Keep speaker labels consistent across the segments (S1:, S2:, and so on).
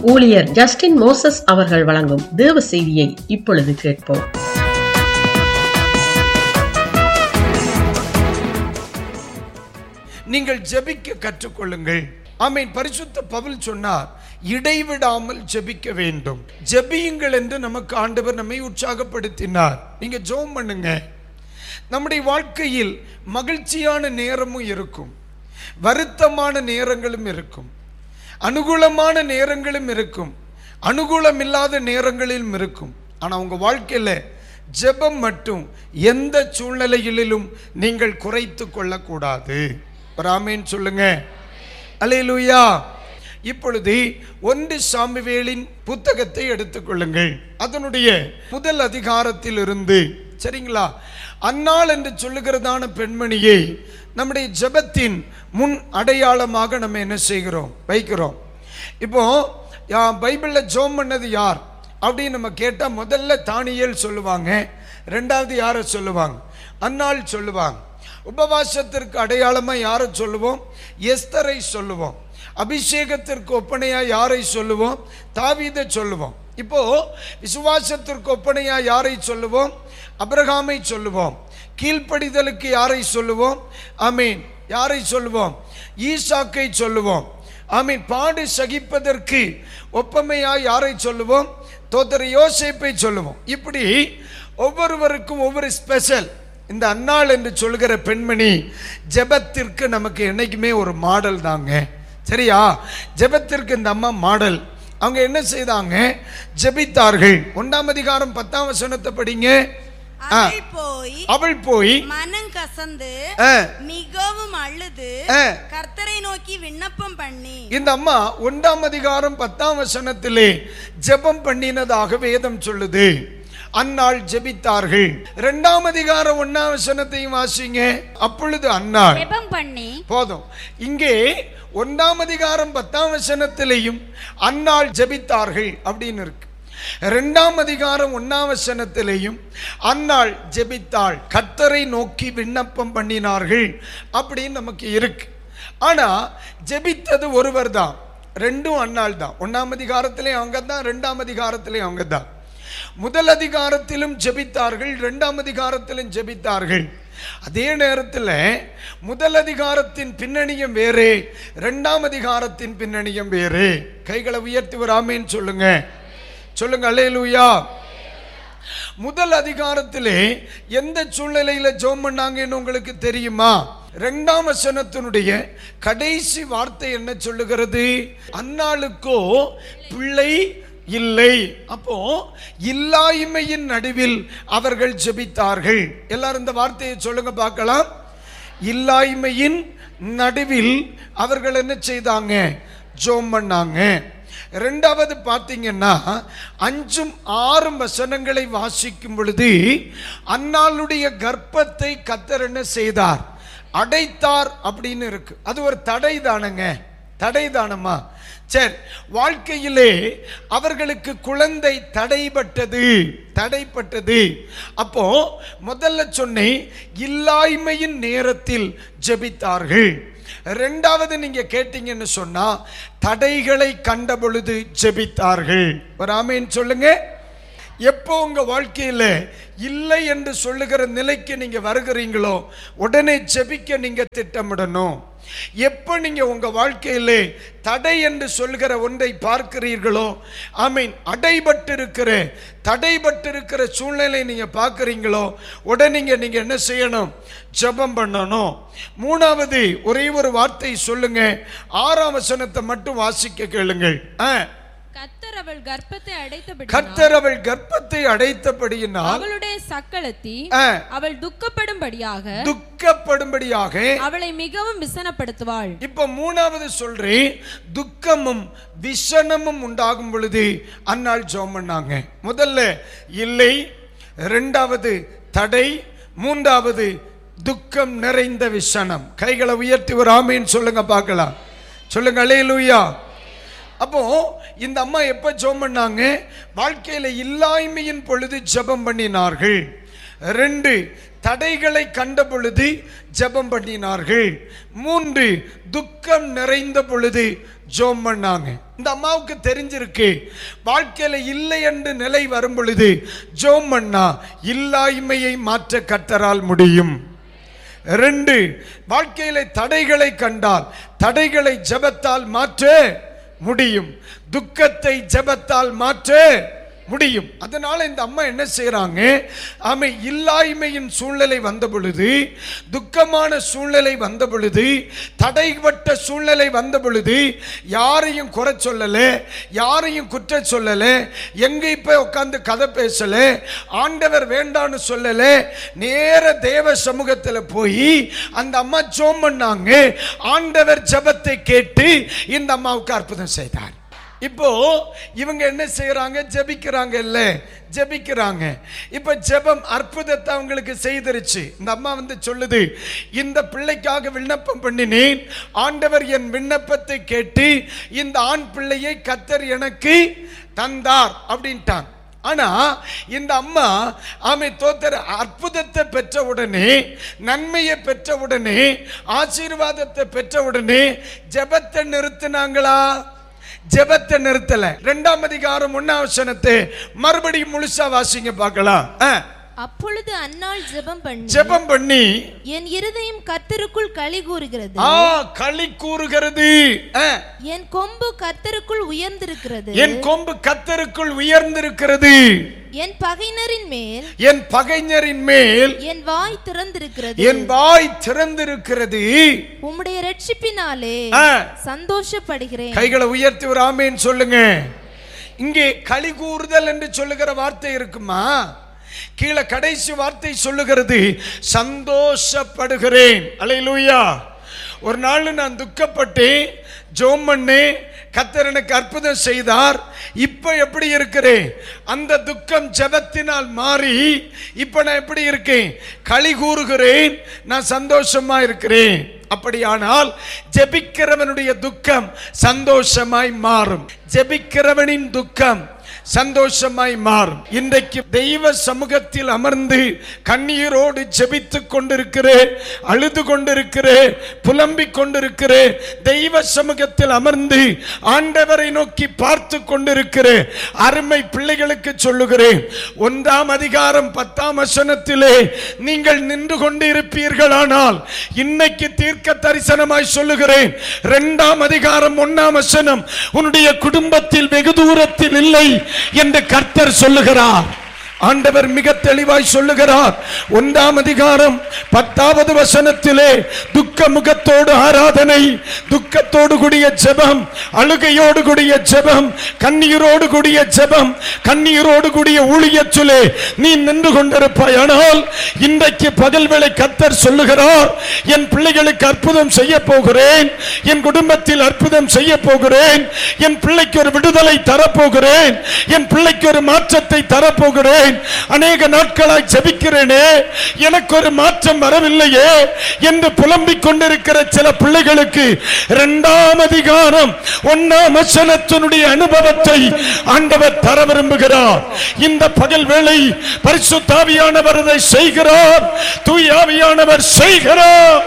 S1: ஊழியர் Justin Moses அவர்கள் வழங்கும் தேவ செய்தியை இப்பொழுது கேட்போம்
S2: நீங்கள் ஜெபிக்க கற்றுக்கொள்ளுங்கள் ஆமென் பரிசுத்த பவுல் சொன்னார் இடைவிடாமல் ஜெபிக்க வேண்டும் ஜெபியுங்கள் என்று நமக்கு ஆண்டவர் நம்மை உற்சாகப்படுத்தினார் நீங்க ஜெபம் பண்ணுங்க நம்முடைய வாழ்க்கையில் மகிழ்ச்சியான நேரமும் இருக்கும் வருத்தமான நேரங்களும் இருக்கும் அனுகூலமான நேரங்களும் இருக்கும் அனுகூலம் இல்லாத நேரங்களிலும் இருக்கும் ஆனால் உங்க வாழ்க்கையில ஜெபம் மட்டும் எந்த சூழ்நிலைகளிலும் நீங்கள் குறைத்து கொள்ளக்கூடாது ராமேன் சொல்லுங்க அலையலூயா இப்பொழுது ஒன்று சாமுவேலின் புத்தகத்தை எடுத்துக்கொள்ளுங்கள் அதனுடைய முதல் அதிகாரத்தில் இருந்து சரிங்களா அன்னாள் என்று சொல்லுகிறதான பெண்மணியை நம்முடைய ஜெபத்தின் முன் அடையாளமாக நம்ம என்ன செய்கிறோம் வைக்கிறோம் இப்போ யா- பைபிள்ல ஜோம் பண்ணது யார் அப்படின்னு நம்ம கேட்டால் முதல்ல தானியேல் சொல்லுவாங்க ரெண்டாவது யாரை சொல்லுவாங்க அன்னாள் சொல்லுவாங்க உபவாசத்திற்கு அடையாளமாக யாரை சொல்லுவோம் எஸ்தரை சொல்லுவோம் அபிஷேகத்திற்கு ஒப்பனையா யாரை சொல்லுவோம் தாவீதை சொல்லுவோம் இப்போ விசுவாசத்திற்கு ஒப்பனையா யாரை சொல்லுவோம் அபிரகாமை சொல்லுவோம் கீழ்ப்படிதலுக்கு யாரை சொல்லுவோம் ஆமீன் யாரை சொல்லுவோம் ஈசாக்கை சொல்லுவோம் ஆமீன் பாடு சகிப்பதற்கு ஒப்பமையா யாரை சொல்லுவோம் தோத்தர யோசேப்பை சொல்லுவோம் இப்படி ஒவ்வொருவருக்கும் ஒவ்வொரு ஸ்பெஷல் இந்த அன்னாள் என்று சொல்கிற பெண்மணி ஜெபத்திற்கு நமக்கு என்னைக்குமே ஒரு மாடல் தாங்க சரியா ஜெபத்திற்கு இந்த அம்மா மாடல் அவங்க என்ன செய்தாங்க ஜெபித்தார்கள் ஒன்றாம் அதிகாரம் பத்தாம் வசனத்தை படிங்க ஆ.
S3: அவள் போய்
S2: அவள் போய்
S3: மனம் கசந்து
S2: ஆ,
S3: மிகவும் அழுது
S2: ஆ.
S3: கர்த்தரை நோக்கி விண்ணப்பம் பண்ணி
S2: இந்த அம்மா ஒன்றாம் அதிகாரம் பத்தாம் வசனத்திலே ஜெபம் பண்ணினதாக வேதம் சொல்லுது அன்னாள் ஜெபித்தார்கள் இரண்டாம் அதிகாரம் ஒன்னாம் வசனத்தையும் வாசிங்க அப்பொழுது அன்னாள்
S4: ஜெபம் பண்ணி
S2: போதும் இங்கே ஒன்றாம் அதிகாரம் பத்தாம் வசனத்திலேயும் அன்னாள் ஜெபித்தார்கள் அப்படின்னு இருக்கு ரெண்டாம் அதிகாரம் ஒன்னாம் வசனத்திலேயும் அன்னாள் ஜெபித்தாள் கர்த்தரை நோக்கி விண்ணப்பம் பண்ணினார்கள் அப்படின்னு நமக்கு இருக்கு ஆனா ஜெபித்தது ஒருவர் தான் ரெண்டும் அன்னாள் தான் ஒன்னாம் அதிகாரத்திலேயும் அவங்க தான் ரெண்டாம் அதிகாரத்திலேயும் அவங்க தான் முதல் அதிகாரத்திலும் ஜெபித்தார்கள் இரண்டாம் அதிகாரத்திலும் ஜெபித்தார்கள் அதே நேரத்தில் முதல் அதிகாரத்தின் பின்னணியும் வேறு இரண்டாம் அதிகாரத்தின் பின்னணியும் வேறு கைகளை உயர்த்தி வராமேன்னு சொல்லுங்க சொல்லுங்க அல்லேலூயா முதல் அதிகாரத்திலே எந்த சூழ்நிலையில ஜோம் பண்ணாங்கன்னு உங்களுக்கு தெரியுமா இரண்டாம் வசனத்தினுடைய கடைசி வார்த்தை என்ன சொல்லுகிறது அன்னாளுக்கோ பிள்ளை இல்லை அப்போ இல்லாய்மையின் நடுவில் அவர்கள் ஜெபித்தார்கள் எல்லாரும் இந்த வார்த்தையை சொல்லுங்க பார்க்கலாம் இல்லாய்மையின் நடுவில் அவர்கள் என்ன செய்தாங்க ஜோம் பண்ணாங்க ரெண்டாவது பார்த்தீங்கன்னா அஞ்சும் ஆறும் வசனங்களை வாசிக்கும் பொழுது அன்னாளுடைய கர்ப்பத்தை கத்தர் என்ன செய்தார் அடைத்தார் அப்படின்னு இருக்கு அது ஒரு தடை தானங்க தடை தானம்மா சரி வாழ்க்கையிலே அவர்களுக்கு குழந்தை தடைப்பட்டது தடைப்பட்டது அப்போ முதல்ல சொன்னேன் இல்லாய்மையின் நேரத்தில் ஜெபித்தார்கள் ரெண்டாவது நீங்க கேட்டீங்கன்னு சொன்னா தடைகளை கண்ட பொழுது ஜெபித்தார்கள் ஒரு ஆமீன் சொல்லுங்க எப்போ உங்க வாழ்க்கையில இல்லை என்று சொல்லுகிற நிலைக்கு நீங்க வருகிறீங்களோ உடனே ஜெபிக்க நீங்க திட்டமிடணும் எப்போ நீங்க உங்க வாழ்க்கையிலே தடை என்று சொல்கிற ஒன்றை பார்க்கிறீர்களோ ஐ மீன் அடைபட்டிருக்கிற தடைபட்டிருக்கிற சூழ்நிலை நீங்க பார்க்குறீங்களோ உடனே நீங்க என்ன செய்யணும் ஜெபம் பண்ணணும் மூணாவது ஒரே ஒரு வார்த்தை சொல்லுங்க ஆறாம் வசனத்தை மட்டும் வாசிக்க கேளுங்கள் ஆ.
S4: கத்தர் அவள் கர்ப்பத்தை அடைத்தபடி
S2: கர்த்தர் அவள் கர்ப்பத்தை அடைத்தபடியினால்
S4: அவளுடைய சக்களத்தி
S2: ஆ,
S4: அவள் துக்கப்படும்படியாக
S2: துக்கப்படும்படியாக
S4: அவளை மிகவும் விசனப்படுத்துவாள்
S2: இப்ப மூணாவது சொல்றேன் துக்கமும் விஷனமும் உண்டாகும் பொழுது அன்னாள் ஜெபம் பண்ணாங்க முதல்ல இல்லை ரெண்டாவது தடை மூன்றாவது துக்கம் நிறைந்த விஷனம் கைகளை உயர்த்தி ஒரு ஆமீன் சொல்லுங்க பார்க்கலாம் சொல்லுங்க அலையலூயா அப்போ இந்த அம்மா எப்ப ஜெபம் பண்ணாங்க வாழ்க்கையில இல்லாய்மையின் பொழுது ஜெபம் பண்ணினார்கள் ரெண்டு தடைகளை கண்ட பொழுது ஜெபம் பண்ணினார்கள் மூன்று துக்கம் நிறைந்த பொழுது ஜோம் பண்ணாங்க இந்த அம்மாவுக்கு தெரிஞ்சிருக்கு வாழ்க்கையில இல்லை என்று நிலை வரும் பொழுது ஜோம் பண்ணா இல்லாய்மையை மாற்ற கத்தரால் முடியும் ரெண்டு வாழ்க்கையில தடைகளை கண்டால் தடைகளை ஜெபத்தால் மாற்ற முடியும் துக்கத்தை ஜெபத்தால் மாற்ற முடியும் அதனால இந்த அம்மா என்ன செய்றாங்க ஆமை இல்லாய்மையின் சூழ்நிலை வந்த பொழுது துக்கமான சூழ்நிலை வந்த பொழுது தடைப்பட்ட சூழ்நிலை வந்த பொழுது யாரையும் குறை சொல்லல யாரையும் குற்ற சொல்லல எங்க இப்ப உட்கார்ந்து கதை பேசல ஆண்டவர் வேண்டான்னு சொல்லல நேர தேவ சமூகத்துல போய் அந்த அம்மா ஜோம் பண்ணாங்க ஆண்டவர் ஜெபத்தை கேட்டு இந்த அம்மாவுக்கு அற்புதம் செய்தார் இப்போ இவங்க என்ன செய்யறாங்க ஜெபிக்கிறாங்க இல்ல ஜெபிக்கிறாங்க இப்ப ஜெபம் அற்புதத்தை அவங்களுக்கு செய்திருச்சு இந்த அம்மா வந்து சொல்லுது இந்த பிள்ளைக்காக விண்ணப்பம் பண்ணினேன் ஆண்டவர் என் விண்ணப்பத்தை கேட்டு இந்த ஆண் பிள்ளையை கத்தர் எனக்கு தந்தார் அப்படின்ட்டாங்க ஆனா இந்த அம்மா ஆமை தோத்தர் அற்புதத்தை பெற்ற உடனே நன்மையை பெற்ற உடனே ஆசீர்வாதத்தை பெற்ற உடனே ஜெபத்தை நிறுத்தினாங்களா ஜெபத்தை நிறுத்தல இரண்டாம் அதிகாரம் ஒன்னாம் வசனத்தை மறுபடியும் முழுசா வாசிங்க பார்க்கலாம் ஆ,
S5: அப்பொழுது அன்னாள் ஜெபம் பண்ணி
S2: ஜெபம் பண்ணி
S5: என் இருதயம் கர்த்தருக்குள் களி கூறுகிறது
S2: ஆ களி கூறுகிறது ஆ,
S5: என் கொம்பு கர்த்தருக்குள் உயர்ந்திருக்கிறது
S2: என் கொம்பு கத்தருக்குள் உயர்ந்திருக்கிறது
S5: என் பகைஞரின் மேல்
S2: என் பகைஞரின் மேல்
S5: என் வாய் திறந்திருக்கிறது
S2: என் வாய் திறந்திருக்கிறது
S5: உம்முடைய ரட்சிப்பினாலே
S2: ஆ.
S5: சந்தோஷப்படுகிறேன்
S2: கைகளை உயர்த்தி ஒரு ஆமேன்னு சொல்லுங்க இங்கே களி கூறுதல் என்று சொல்லுகிற வார்த்தை இருக்குமா கீழே கடைசி வார்த்தை சொல்லுகிறது சந்தோஷப்படுகிறேன் அலையிலூயா ஒரு நாள் நான் துக்கப்பட்டேன் ஜோம் பண்ணேன் கத்தர் எனக்கு அற்புதம் செய்தார் இப்ப எப்படி இருக்கிறேன் அந்த துக்கம் ஜெபத்தினால் மாறி இப்ப நான் எப்படி இருக்கேன் களி கூறுகிறேன் நான் சந்தோஷமா இருக்கிறேன் அப்படியானால் ஜெபிக்கிறவனுடைய துக்கம் சந்தோஷமாய் மாறும் ஜெபிக்கிறவனின் துக்கம் சந்தோஷமாய் மாறும் இன்றைக்கு தெய்வ சமூகத்தில் அமர்ந்து கண்ணீரோடு ஜெபித்துக் கொண்டிருக்கிறேன் அழுது கொண்டிருக்கிறேன் புலம்பிக் கொண்டிருக்கிறேன் தெய்வ சமூகத்தில் அமர்ந்து ஆண்டவரை நோக்கி பார்த்து கொண்டிருக்கிறேன் அருமை பிள்ளைகளுக்கு சொல்லுகிறேன் ஒன்றாம் அதிகாரம் பத்தாம் வசனத்திலே நீங்கள் நின்று கொண்டு இருப்பீர்களானால் இன்னைக்கு தீர்க்க தரிசனமாய் சொல்லுகிறேன் இரண்டாம் அதிகாரம் ஒன்னாம் வசனம் உன்னுடைய குடும்பத்தில் வெகு தூரத்தில் இல்லை என்று கர்த்தர் சொல்லுகிறார் ஆண்டவர் மிக தெளிவாய் சொல்லுகிறார் ஒன்றாம் அதிகாரம் பத்தாவது வசனத்திலே துக்க முகத்தோடு ஆராதனை துக்கத்தோடு கூடிய ஜெபம் அழுகையோடு கூடிய ஜெபம் கண்ணீரோடு கூடிய ஜெபம் கண்ணீரோடு கூடிய ஊழியத்திலே நீ நின்று கொண்டிருப்பாய் ஆனால் இன்றைக்கு பகல் வேளை கத்தர் சொல்லுகிறார் என் பிள்ளைகளுக்கு அற்புதம் செய்ய போகிறேன் என் குடும்பத்தில் அற்புதம் செய்ய போகிறேன் என் பிள்ளைக்கு ஒரு விடுதலை தரப்போகிறேன் என் பிள்ளைக்கு ஒரு மாற்றத்தை தரப்போகிறேன் அநேக நாட்களாய் ஜெபிக்கிறேனே எனக்கு ஒரு மாற்றம் வரவில்லையே என்று புலம்பிக் கொண்டிருக்கிற சில பிள்ளைகளுக்கு இரண்டாம் அதிகாரம் ஒன்னாம் வசனத்தினுடைய அனுபவத்தை ஆண்டவர் தர விரும்புகிறார் இந்த பகல் வேளை பரிசுத்தாவியானவர் அதை செய்கிறார் தூயாவியானவர் செய்கிறார்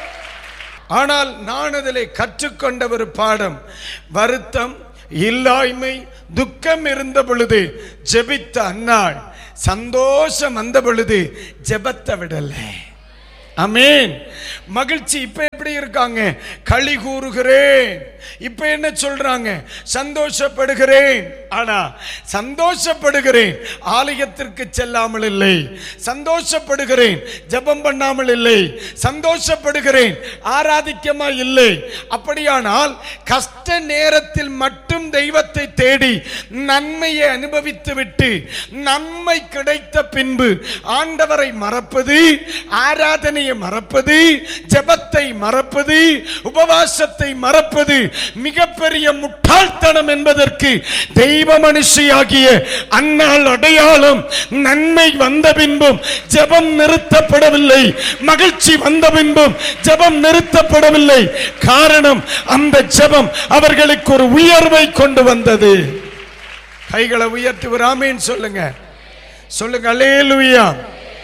S2: ஆனால் நான் அதிலே கற்றுக்கொண்ட ஒரு பாடம் வருத்தம் இல்லாய்மை துக்கம் இருந்த பொழுது ஜெபித்த அன்னாள் சந்தோஷம் வந்த பொழுது ஜெபத்தை விடல அமேன் மகிழ்ச்சி இப்ப எப்படி இருக்காங்க களி கூறுகிறேன் இப்ப என்ன சொல்றாங்க சந்தோஷப்படுகிறேன் ஆனா சந்தோஷப்படுகிறேன் ஆலயத்திற்கு செல்லாமல் இல்லை சந்தோஷப்படுகிறேன் ஜெபம் பண்ணாமல் இல்லை சந்தோஷப்படுகிறேன் ஆராதிக்கமா இல்லை அப்படியானால் கஷ்ட நேரத்தில் மட்டும் தெய்வத்தை தேடி நன்மையை அனுபவித்து விட்டு நன்மை கிடைத்த பின்பு ஆண்டவரை மறப்பது ஆராதனையை மறப்பது ஜெபத்தை மறப்பது உபவாசத்தை மறப்பது மிகப்பெரிய முட்டாள்தனம் என்பதற்கு தெய்வ மனுஷியாகிய அந்நாள் அடையாளம் நன்மை வந்த பின்பும் ஜெபம் நிறுத்தப்படவில்லை மகிழ்ச்சி வந்த பின்பும் ஜெபம் நிறுத்தப்படவில்லை காரணம் அந்த ஜெபம் அவர்களுக்கு ஒரு உயர்வை கொண்டு வந்தது கைகளை உயர்த்தி ஒரு ஆமீன் சொல்லுங்க சொல்லுங்க அல்லேலூயா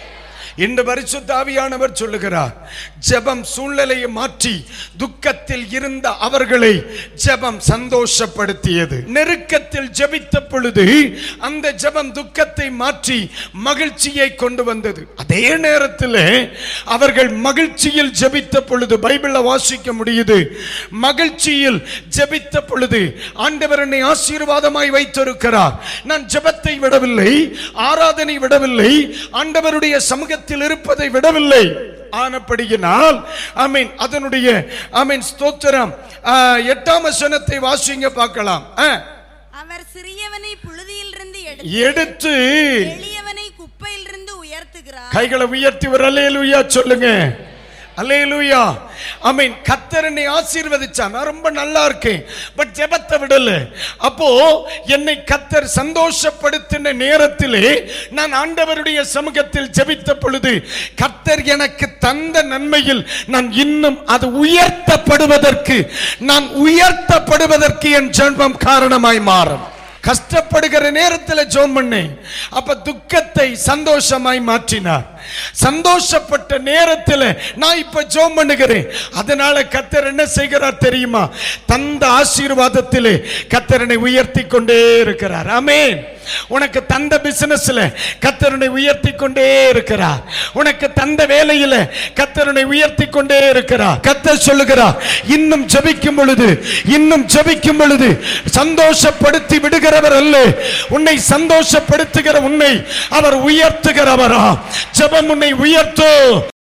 S2: இந்த பரிசுத்த ஆவியானவர் சொல்லுகிறார் ஜெபம் சூழ்நிலையை மாற்றி துக்கத்தில் இருந்த அவர்களை ஜெபம் சந்தோஷப்படுத்தியது நெருக்கத்தில் ஜெபித்த பொழுது அந்த ஜெபம் துக்கத்தை மாற்றி மகிழ்ச்சியை கொண்டு வந்தது அதே நேரத்தில் அவர்கள் மகிழ்ச்சியில் ஜெபித்த பொழுது பைபிள்ல வாசிக்க முடியுது மகிழ்ச்சியில் ஜெபித்த பொழுது ஆண்டவர் என்னை ஆசீர்வாதமாய் வைத்திருக்கிறார் நான் ஜெபத்தை விடவில்லை ஆராதனை விடவில்லை ஆண்டவருடைய சமூகத்தில் இருப்பதை விடவில்லை ஆனப்படியினால் ஆமீன் அதனுடைய ஆமீன் ஸ்தோத்திரம் ஆ, எட்டாம் வசனத்தை வாசிங்க பார்க்கலாம் ஆ,
S3: அவர் சிறியவனை புழுதியிலிருந்து எடுத்து
S2: எடுத்து
S3: எளியவனை குப்பையிலிருந்து உயர்த்துகிறார்
S2: கைகளை உயர்த்தி ஒரு அல்லேலூயா சொல்லுங்க அல்லேலூயா ஆமீன் கத்தர் என்னை ஆசீர்வதிச்சா நான் ரொம்ப நல்லா இருக்கேன் பட் ஜெபத்தை விடல அப்போ என்னை கத்தர் சந்தோஷப்படுத்தின நேரத்திலே நான் ஆண்டவருடைய சமூகத்தில் ஜெபித்த பொழுது கத்தர் எனக்கு தந்த நன்மையில் நான் இன்னும் அது உயர்த்தப்படுவதற்கு நான் உயர்த்தப்படுவதற்கு என் ஜெபம் காரணமாய் மாறும் கஷ்டப்படுகிற நேரத்தில் ஜோம் பண்ணேன் அப்ப துக்கத்தை சந்தோஷமாய் மாற்றினார் சந்தோஷப்பட்ட நேரத்தில் நான் இப்ப ஜோம் பண்ணுகிறேன் அதனால கத்தர் என்ன செய்கிறார் தெரியுமா தந்த ஆசீர்வாதத்திலே கத்தரனை உயர்த்தி கொண்டே இருக்கிறார் ஆமென் உனக்கு தந்த பிசினஸ்ல கத்தரனை உயர்த்தி கொண்டே இருக்கிறார் உனக்கு தந்த வேலையில கத்தரனை உயர்த்தி கொண்டே இருக்கிறார் கத்தர் சொல்லுகிறார் இன்னும் ஜெபிக்கும் பொழுது இன்னும் ஜெபிக்கும் பொழுது சந்தோஷப்படுத்தி விடுகிறவர் அல்ல உன்னை சந்தோஷப்படுத்துகிற உன்னை அவர் உயர்த்துகிறவரா ஜெபம் உன்னை உயர்த்தோ